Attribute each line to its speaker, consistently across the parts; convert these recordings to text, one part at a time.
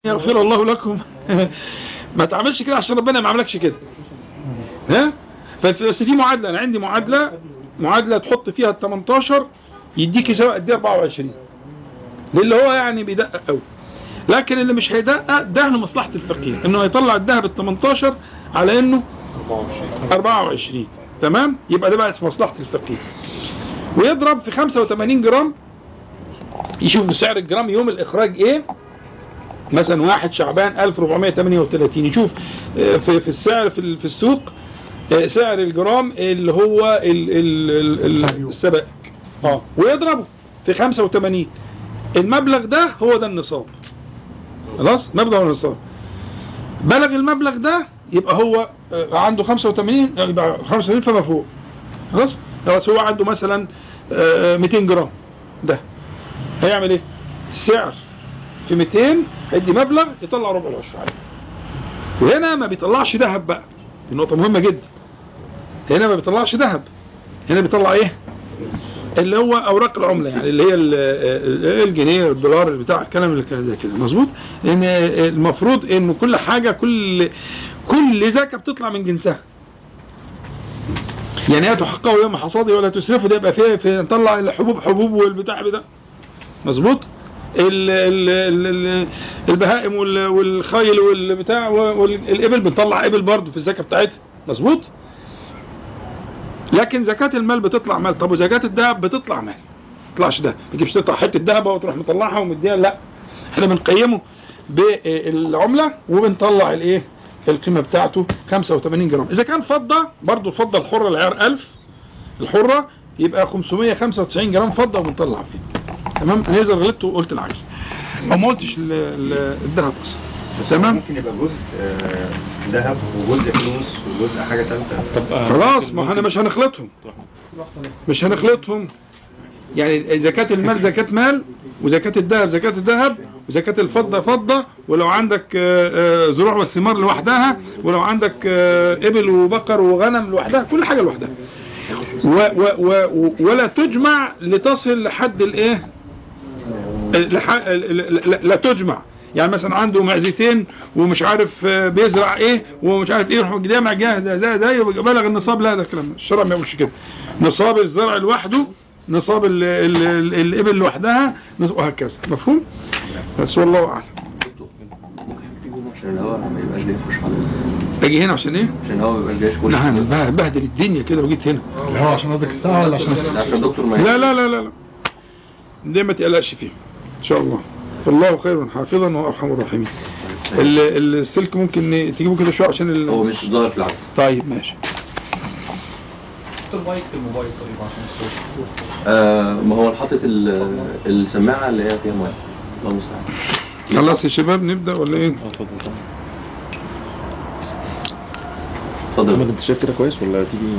Speaker 1: يغفر الله لكم ما تعملش كده عشان ربنا ما عملكش كده ها بس في معادلة انا عندي معادلة معادلة تحط فيها ال 18 يديك سواء قد ايه 24 للي هو يعني بيدقق قوي لكن اللي مش هيدقق ده لمصلحة الفقير انه هيطلع الذهب ال 18 على انه 24 تمام يبقى ده بقى في مصلحة الفقير ويضرب في 85 جرام يشوف سعر الجرام يوم الاخراج ايه مثلا واحد شعبان 1438 يشوف في في السعر في في السوق سعر الجرام اللي هو ال ال ال السبائك اه ويضربه في 85 المبلغ ده هو ده النصاب خلاص مبلغ النصاب بلغ المبلغ ده يبقى هو عنده 85 يبقى 85 فما فوق خلاص خلاص هو عنده مثلا 200 جرام ده هيعمل ايه السعر في 200 هيدي مبلغ يطلع ربع العشر عليه وهنا ما بيطلعش ذهب بقى دي نقطة مهمة جدا هنا ما بيطلعش ذهب هنا بيطلع ايه اللي هو اوراق العملة يعني اللي هي الجنيه الدولار بتاع الكلام اللي كان زي كده مظبوط لان المفروض انه كل حاجة كل كل زكاة بتطلع من جنسها يعني لا تحققوا يوم حصاده ولا تسرفوا ده يبقى فيه في نطلع الحبوب حبوب والبتاع ده مظبوط ال ال ال البهائم والخيل والبتاع والابل بنطلع ابل برضه في الزكاه بتاعتها مظبوط لكن زكاه المال بتطلع مال طب وزكاه الذهب بتطلع مال ما تطلعش ده ما تجيبش تقطع حته ذهب وتروح مطلعها ومديها لا احنا بنقيمه بالعمله وبنطلع الايه القيمه بتاعته 85 جرام اذا كان فضه برضه الفضه الحره العيار 1000 الحره يبقى 595 جرام فضه وبنطلع فيه تمام انا اذا غلطت وقلت العكس او ما قلتش الذهب اصلا تمام
Speaker 2: ممكن يبقى جزء ذهب وجزء فلوس وجزء حاجه ثالثه
Speaker 1: خلاص ما احنا مش هنخلطهم مش هنخلطهم يعني زكاة المال زكاة مال وزكاة الذهب زكاة الذهب وزكاة الفضة فضة ولو عندك زروع والثمار لوحدها ولو عندك ابل وبقر وغنم لوحدها كل حاجة لوحدها و و و ولا تجمع لتصل لحد الايه لا تجمع يعني مثلا عنده معزتين ومش عارف بيزرع ايه ومش عارف ايه يروح جامع جاهز ده ده يبقى بلغ النصاب لا ده كلام الشرع ما يقولش كده نصاب الزرع لوحده نصاب ال ال ال الابل لوحدها وهكذا مفهوم بس والله اعلم
Speaker 3: عشان الهواء ما يبقاش بيفرش عليه
Speaker 1: اجي هنا عشان ايه
Speaker 3: عشان الهواء ما يبقاش بيفرش
Speaker 1: لا انا بهدل الدنيا كده وجيت هنا
Speaker 4: اللي هو عشان قصدك الساعة ولا عشان
Speaker 3: عشان دكتور ما
Speaker 1: لا لا لا لا لا دي ما تقلقش فيه ان شاء الله والله خير حافظا وارحم الراحمين ال- السلك ممكن تجيبه كده شويه عشان ال...
Speaker 3: هو مش ظاهر في العكس
Speaker 1: طيب ماشي
Speaker 5: المايك في الموبايل طيب عشان الصوت
Speaker 3: آه ما هو حاطط ال- السماعه اللي هي فيها مايك الله المستعان
Speaker 1: خلاص يا شباب نبدا ولا ايه
Speaker 3: اتفضل
Speaker 6: انت شايف كده كويس ولا تيجي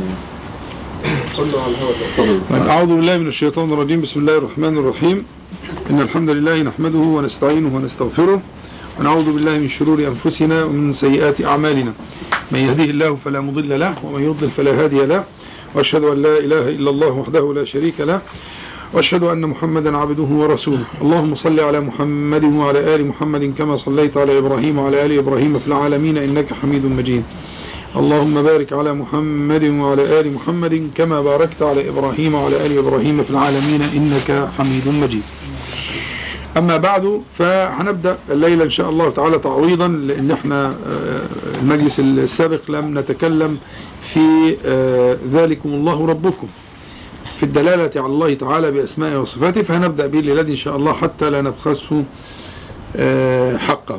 Speaker 3: اتفضل
Speaker 1: طيب أعوذ بالله من الشيطان الرجيم بسم الله الرحمن الرحيم إن الحمد لله نحمده ونستعينه ونستغفره ونعوذ بالله من شرور أنفسنا ومن سيئات أعمالنا من يهديه الله فلا مضل له ومن يضلل فلا هادي له وأشهد أن لا إله إلا الله وحده لا شريك له وأشهد أن محمدا عبده ورسوله اللهم صل على محمد وعلى آل محمد كما صليت على إبراهيم وعلى آل إبراهيم في العالمين إنك حميد مجيد اللهم بارك على محمد وعلى آل محمد كما باركت على إبراهيم وعلى آل إبراهيم في العالمين إنك حميد مجيد أما بعد فهنبدأ الليلة إن شاء الله تعالى تعويضا لأن احنا آه، المجلس السابق لم نتكلم في آه، ذلكم الله ربكم في الدلالة على الله تعالى بأسمائه وصفاته فهنبدأ به الليلة إن شاء الله حتى لا نبخسه آه، حقه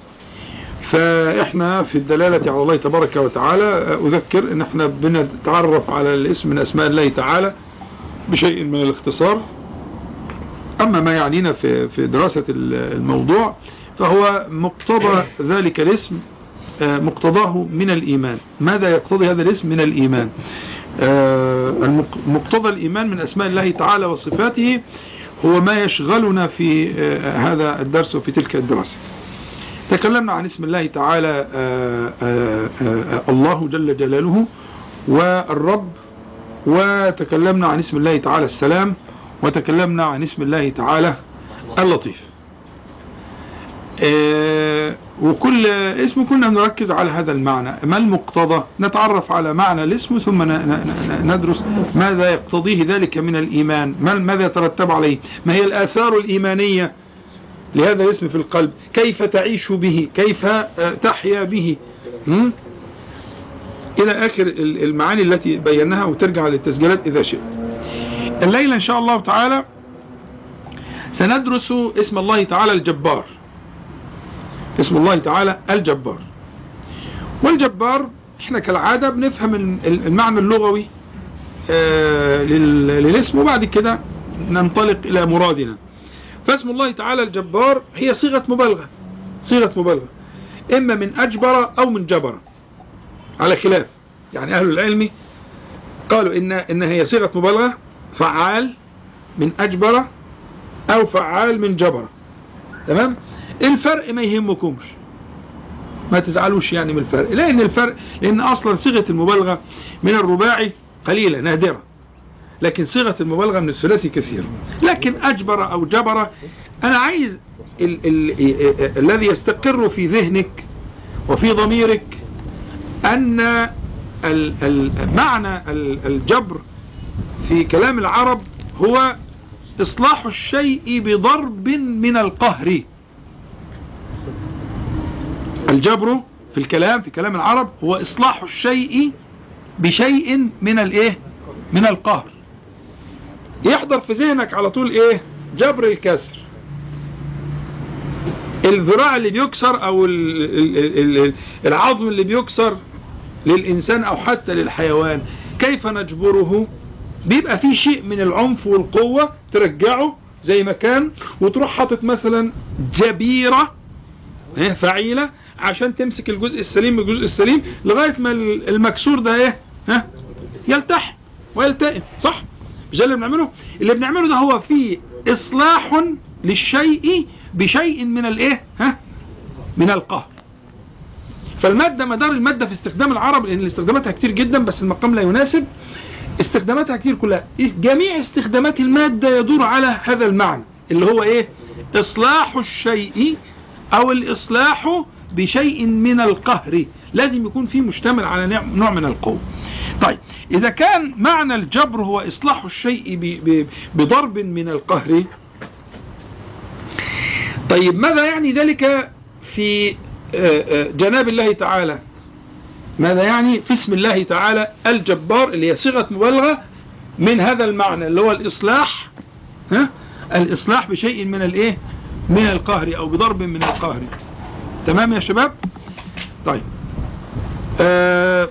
Speaker 1: فاحنا في الدلالة على الله تبارك وتعالى اذكر ان احنا بنتعرف على الاسم من اسماء الله تعالى بشيء من الاختصار اما ما يعنينا في في دراسة الموضوع فهو مقتضى ذلك الاسم آه، مقتضاه من الايمان ماذا يقتضي هذا الاسم من الايمان آه، المق- مقتضى الايمان من اسماء الله تعالى وصفاته هو ما يشغلنا في آه، هذا الدرس وفي تلك الدراسة تكلمنا عن اسم الله تعالى آه، آه، آه، الله جل جلاله والرب وتكلمنا عن اسم الله تعالى السلام وتكلمنا عن اسم الله تعالى اللطيف آه، وكل اسم كنا نركز على هذا المعنى ما المقتضى نتعرف على معنى الاسم ثم ن- ن- ن- ندرس ماذا يقتضيه ذلك من الإيمان ما- ماذا يترتب عليه ما هي الآثار الإيمانية لهذا الاسم في القلب كيف تعيش به كيف آه، تحيا به م? إلى آخر ال- المعاني التي بيناها وترجع للتسجيلات إذا شئت الليلة إن شاء الله تعالى سندرس اسم الله تعالى الجبار اسم الله تعالى الجبار والجبار احنا كالعادة بنفهم ال- ال- المعنى اللغوي آه، لل- للاسم وبعد كده ننطلق إلى مرادنا فاسم الله تعالى الجبار هي صيغة مبالغة صيغة مبالغة إما من أجبر أو من جبر على خلاف يعني أهل العلم قالوا إن, إن هي صيغة مبالغة فعال من أجبر أو فعال من جبر تمام الفرق ما يهمكمش ما تزعلوش يعني من الفرق لأن الفرق لأن أصلا صيغة المبالغة من الرباعي قليلة نادرة لكن صيغة المبالغة من الثلاثي كثيرة لكن أجبر أو جبر أنا عايز ال ال ال الذي يستقر في ذهنك وفي ضميرك أن ال ال معنى ال الجبر في كلام العرب هو إصلاح الشيء بضرب من القهر الجبر في الكلام في كلام العرب هو إصلاح الشيء بشيء من الايه من القهر يحضر في ذهنك على طول ايه جبر الكسر الذراع اللي بيكسر او ال- ال- ال- العظم اللي بيكسر للإنسان أو حتى للحيوان كيف نجبره بيبقى فيه شيء من العنف والقوة ترجعه زي ما كان وتروح حاطط مثلا جبيرة ها، فعيلة عشان تمسك الجزء السليم من الجزء السليم لغاية ما المكسور ده ايه ها يلتحم ويلتئم صح مش ده اللي بنعمله اللي بنعمله ده هو فيه اصلاح للشيء بشيء من الايه ها من القهر فالمادة مدار المادة في استخدام العرب لان استخداماتها كتير جدا بس المقام لا يناسب استخداماتها كتير كلها جميع استخدامات المادة يدور على هذا المعنى اللي هو ايه اصلاح الشيء او الاصلاح بشيء من القهر لازم يكون فيه مشتمل على نوع- نوع من القوة طيب اذا كان معنى الجبر هو اصلاح الشيء ب- ب- بضرب من القهر طيب ماذا يعني ذلك في آه، آه، جناب الله تعالى ماذا يعني في اسم الله تعالى الجبار اللي هي صيغة مبالغة من هذا المعنى اللي هو الإصلاح ها الإصلاح بشيء من الإيه من القهر أو بضرب من القهر تمام يا شباب طيب آه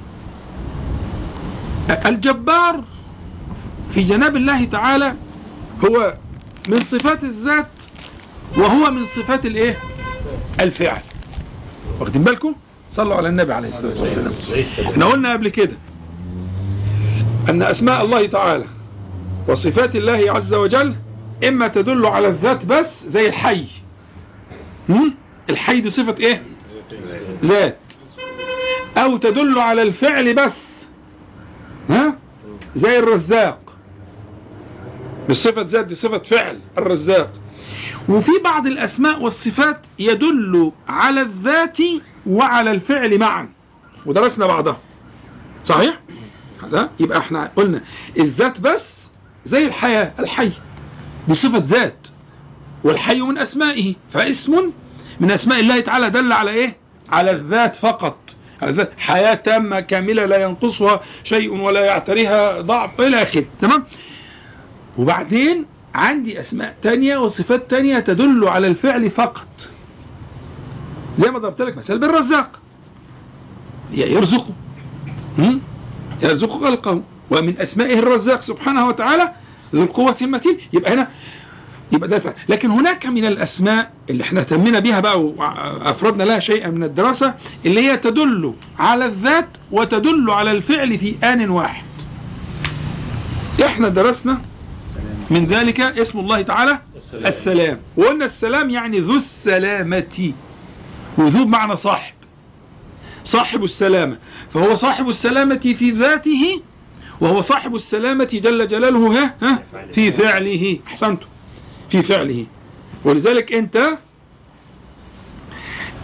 Speaker 1: الجبار في جناب الله تعالى هو من صفات الذات وهو من صفات الايه الفعل واخدين بالكم صلوا على النبي عليه الصلاة والسلام احنا قلنا قبل كده ان اسماء الله تعالى وصفات الله عز وجل اما تدل على الذات بس زي الحي هم؟ الحي دي صفة ايه ذات او تدل على الفعل بس ها زي الرزاق مش صفة ذات دي صفة فعل الرزاق وفي بعض الأسماء والصفات يدل على الذات وعلى الفعل معا ودرسنا بعضها صحيح؟ هذا يبقى احنا قلنا الذات بس زي الحياة الحي بصفة ذات والحي من أسمائه فاسم من أسماء الله تعالى دل على إيه؟ على الذات فقط على الذات حياة تامة كاملة لا ينقصها شيء ولا يعتريها ضعف إلى آخره تمام؟ وبعدين عندي أسماء تانية وصفات تانية تدل على الفعل فقط زي ما ضربت لك مثال بالرزاق يرزقه هم؟ يرزق خلقه ومن أسمائه الرزاق سبحانه وتعالى ذو القوة المتين يبقى هنا يبقى ده الفعل لكن هناك من الأسماء اللي احنا اهتمينا بها بقى وأفردنا لها شيئا من الدراسة اللي هي تدل على الذات وتدل على الفعل في آن واحد احنا درسنا من ذلك اسم الله تعالى السلام, السلام. وقلنا السلام يعني ذو السلامة وذو بمعنى صاحب صاحب السلامة فهو صاحب السلامة في ذاته وهو صاحب السلامة جل جلاله ها, ها في فعله احسنتم في فعله ولذلك انت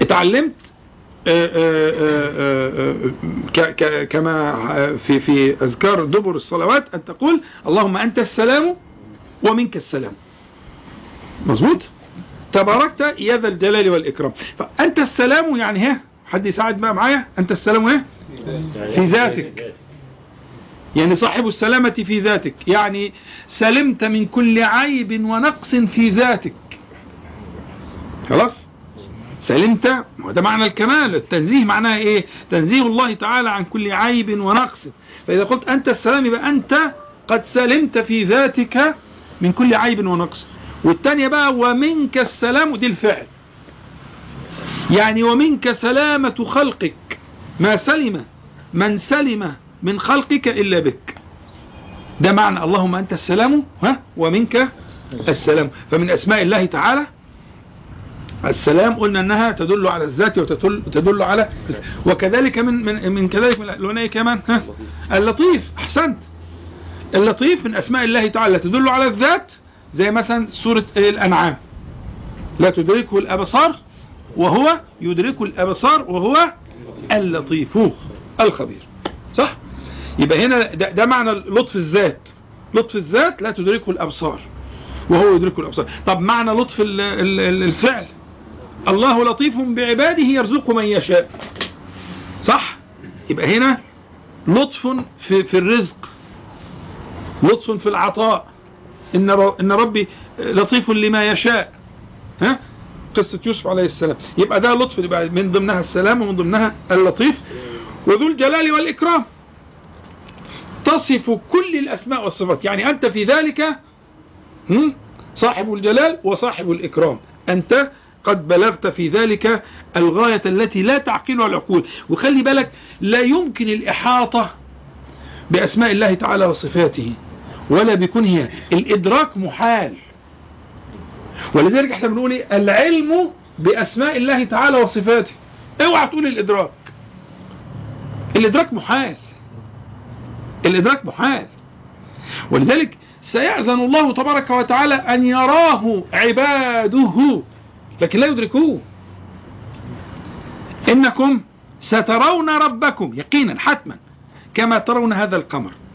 Speaker 1: اتعلمت آه، آه، آه، آه، ك- ك- كما في في اذكار دبر الصلوات ان تقول اللهم انت السلام ومنك السلام مظبوط تباركت يا ذا الجلال والاكرام فانت السلام يعني ها حد يساعد بقى معايا انت السلام ايه في ذاتك يعني صاحب السلامة في ذاتك يعني سلمت من كل عيب ونقص في ذاتك خلاص سلمت ما هو ده معنى الكمال التنزيه معناه ايه تنزيه الله تعالى عن كل عيب ونقص فإذا قلت أنت السلام يبقى أنت قد سلمت في ذاتك من كل عيب ونقص والتانية بقى ومنك السلام ودي الفعل يعني ومنك سلامة خلقك ما سلم من سلم من خلقك إلا بك ده معنى اللهم أنت السلام ها ومنك السلام فمن أسماء الله تعالى السلام قلنا انها تدل على الذات وتدل تدل على وكذلك من من من كذلك من الألوانية كمان ها اللطيف احسنت اللطيف من اسماء الله تعالى تدل على الذات زي مثلا سورة الانعام لا تدركه الابصار وهو يدرك الابصار وهو اللطيف الخبير صح يبقى هنا ده, ده معنى لطف الذات لطف الذات لا تدركه الابصار وهو يدركه الابصار طب معنى لطف ال- ال- ال- الفعل الله لطيف بعباده يرزق من يشاء صح يبقى هنا لطف في, في الرزق لطف في العطاء إن, ر- إن ربي لطيف لما يشاء ها قصة يوسف عليه السلام يبقى ده لطف يبقى من ضمنها السلام ومن ضمنها اللطيف وذو الجلال والإكرام تصف كل الأسماء والصفات يعني أنت في ذلك هم؟ صاحب الجلال وصاحب الإكرام أنت قد بلغت في ذلك الغاية التي لا تعقلها العقول وخلي بالك لا يمكن الإحاطة بأسماء الله تعالى وصفاته ولا بكونها الإدراك محال ولذلك احنا بنقول إيه؟ العلم بأسماء الله تعالى وصفاته اوعى تقول الإدراك الإدراك محال الإدراك محال ولذلك سيأذن الله تبارك وتعالى أن يراه عباده لكن لا يدركوه إنكم سترون ربكم يقينا حتما كما ترون هذا القمر